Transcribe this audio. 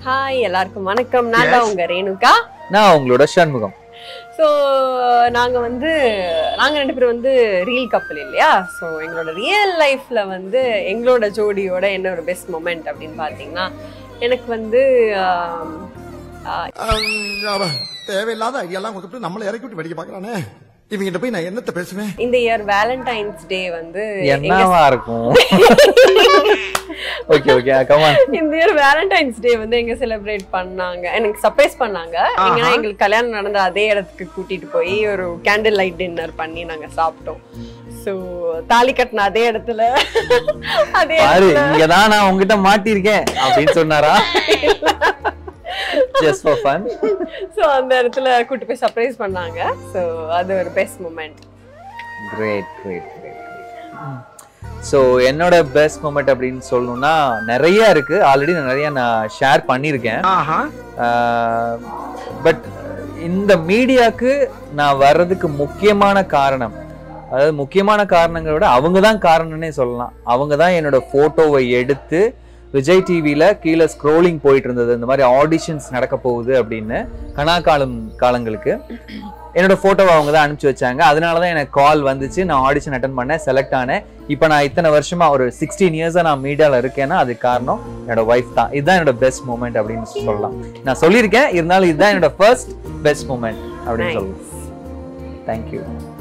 hi எல்லாருக்கும் வணக்கம் நான் தான் உங்க ரேணுகா நான் உங்களோட சண்முகம் ஸோ நாங்க வந்து நாங்க ரெண்டு பேரும் வந்து ரீல் கப்பல் இல்லையா ஸோ எங்களோட ரியல் லைஃப்ல வந்து எங்களோட ஜோடியோட என்ன ஒரு பெஸ்ட் மொமெண்ட் அப்படின்னு பார்த்தீங்கன்னா எனக்கு வந்து ஆம், ஆ, அவன் தேவையில்லாத ஐடியாலாம் கொடுத்துட்டு நம்மளை இறக்கி விட்டு வெடிக்க பாக்குறானே இவங்கிட்ட போய் நான் என்னத்த பேசுவேன் இந்த இயர் வேலண்டைன்ஸ் டே வந்து எங்க என்னவா இருக்கும் ஓகே ஓகே கமான் இந்த இயர் வேலண்டைன்ஸ் டே வந்து எங்க செலிப்ரேட் பண்ணாங்க எனக்கு சர்ப்ரைஸ் பண்ணாங்க எங்கன்னா எங்களுக்கு கல்யாணம் நடந்த அதே இடத்துக்கு கூட்டிட்டு போய் ஒரு கேண்டில் லைட் டின்னர் பண்ணி நாங்க சாப்பிட்டோம் ஸோ தாலி கட்டின அதே இடத்துல அதே பாரு இடத்துல இங்கதான் நான் உங்ககிட்ட மாட்டிருக்கேன் அப்படின்னு சொன்னாரா ஜஸ்ட் ஃபார் ஃபன் ஸோ அந்த இடத்துல கூட்டி போய் சர்ப்ரைஸ் பண்ணாங்க ஸோ அது ஒரு best moment great great great so என்னோட பெஸ்ட் மூமெண்ட் அப்படின்னு சொல்லணும்னா நிறைய இருக்கு ஆல்ரெடி நிறைய நான் ஷேர் பண்ணியிருக்கேன் பட் இந்த மீடியாக்கு நான் வர்றதுக்கு முக்கியமான காரணம் அதாவது முக்கியமான காரணங்களை விட அவங்க தான் காரணம்னே சொல்லலாம் அவங்க தான் என்னோட ஃபோட்டோவை எடுத்து விஜய் டிவியில் கீழே ஸ்க்ரோலிங் போயிட்டு இருந்தது இந்த மாதிரி ஆடிஷன்ஸ் நடக்க போகுது அப்படின்னு கனா காலம் காலங்களுக்கு என்னோட ஃபோட்டோவை அவங்க தான் அனுப்பிச்சு வச்சாங்க அதனால தான் எனக்கு கால் வந்துச்சு நான் ஆடிஷன் அட்டன் பண்ணேன் செலக்ட் ஆனேன் இப்போ நான் இத்தனை வருஷமா ஒரு சிக்ஸ்டீன் இயர்ஸாக நான் மீடியாவில் இருக்கேன்னா அதுக்கு காரணம் என்னோட ஒய்ஃப் தான் இதுதான் என்னோட பெஸ்ட் மூமெண்ட் அப்படின்னு சொல்லலாம் நான் சொல்லியிருக்கேன் இருந்தாலும் இதுதான் என்னோட ஃபர்ஸ்ட் பெஸ்ட் மூமெண்ட் அப்படின்னு சொல்லலாம் தேங்க்யூ